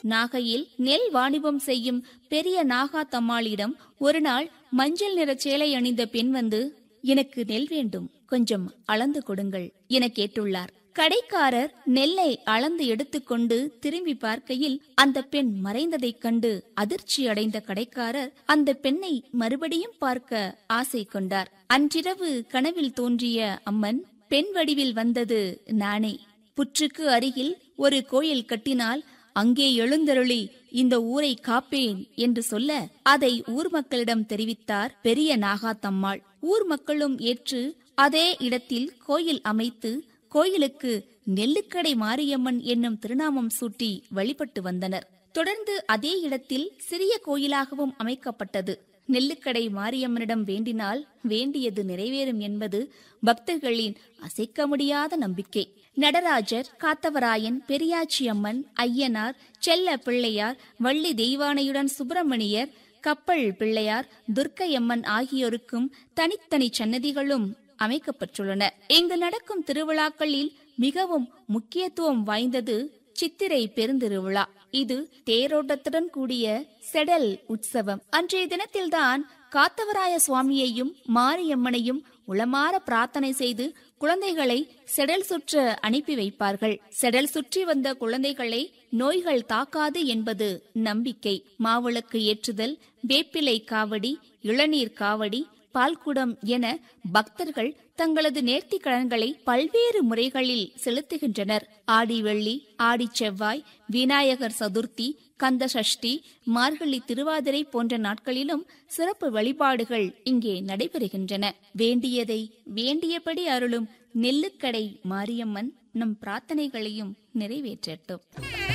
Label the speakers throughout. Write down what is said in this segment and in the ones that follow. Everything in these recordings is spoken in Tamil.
Speaker 1: நாகையில் நெல் வாணிபம் செய்யும் பெரிய நாகா தம்மாளிடம் ஒருநாள் மஞ்சள் நிற சேலை அணிந்த பெண் வந்து எனக்கு நெல் வேண்டும் கொஞ்சம் அளந்து கொடுங்கள் என கேட்டுள்ளார் கடைக்காரர் நெல்லை அளந்து எடுத்துக்கொண்டு திரும்பி பார்க்கையில் அந்த பெண் மறைந்ததைக் கண்டு அதிர்ச்சி அடைந்த கடைக்காரர் அந்த பெண்ணை மறுபடியும் பார்க்க ஆசை கொண்டார் அன்றிரவு கனவில் தோன்றிய அம்மன் பெண் வடிவில் வந்தது நானே புற்றுக்கு அருகில் ஒரு கோயில் கட்டினால் அங்கே எழுந்தருளி இந்த ஊரை காப்பேன் என்று சொல்ல அதை ஊர் மக்களிடம் தெரிவித்தார் பெரிய நாகாத்தம்மாள் ஊர் மக்களும் ஏற்று அதே இடத்தில் கோயில் அமைத்து கோயிலுக்கு நெல்லுக்கடை மாரியம்மன் என்னும் திருநாமம் சூட்டி வழிபட்டு வந்தனர் தொடர்ந்து அதே இடத்தில் சிறிய கோயிலாகவும் அமைக்கப்பட்டது நெல்லுக்கடை மாரியம்மனிடம் வேண்டினால் வேண்டியது நிறைவேறும் என்பது பக்தர்களின் அசைக்க முடியாத நம்பிக்கை நடராஜர் காத்தவராயன் பெரியாச்சி அம்மன் ஐயனார் செல்ல பிள்ளையார் வள்ளி தெய்வானையுடன் சுப்பிரமணியர் கப்பல் பிள்ளையார் துர்க்கையம்மன் ஆகியோருக்கும் தனித்தனி சன்னதிகளும் அமைக்கப்பட்டுள்ளன இங்கு நடக்கும் திருவிழாக்களில் மிகவும் முக்கியத்துவம் வாய்ந்தது சித்திரை பெருந்திருவிழா இது தேரோட்டத்துடன் கூடிய செடல் உற்சவம் அன்றைய தினத்தில்தான் காத்தவராய சுவாமியையும் மாரியம்மனையும் உளமாற பிரார்த்தனை செய்து குழந்தைகளை செடல் சுற்ற அனுப்பி வைப்பார்கள் செடல் சுற்றி வந்த குழந்தைகளை நோய்கள் தாக்காது என்பது நம்பிக்கை மாவிளக்கு ஏற்றுதல் வேப்பிலை காவடி இளநீர் காவடி பால்குடம் என பக்தர்கள் தங்களது நேர்த்தி கடன்களை பல்வேறு முறைகளில் செலுத்துகின்றனர் ஆடி வெள்ளி ஆடி செவ்வாய் விநாயகர் சதுர்த்தி கந்த சஷ்டி மார்கழி திருவாதிரை போன்ற நாட்களிலும் சிறப்பு வழிபாடுகள் இங்கே நடைபெறுகின்றன வேண்டியதை வேண்டியபடி அருளும் நெல்லுக்கடை மாரியம்மன் நம் பிரார்த்தனைகளையும் நிறைவேற்றட்டும்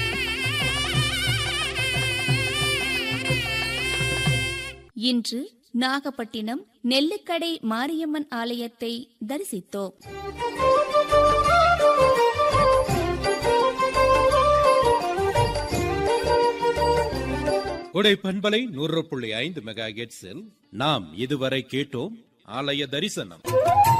Speaker 1: இன்று நாகப்பட்டினம் நெல்லுக்கடை மாரியம்மன் ஆலயத்தை தரிசித்தோம்
Speaker 2: கொடை பண்பலை நூறு புள்ளி ஐந்து மெகா நாம் இதுவரை கேட்டோம் ஆலய தரிசனம்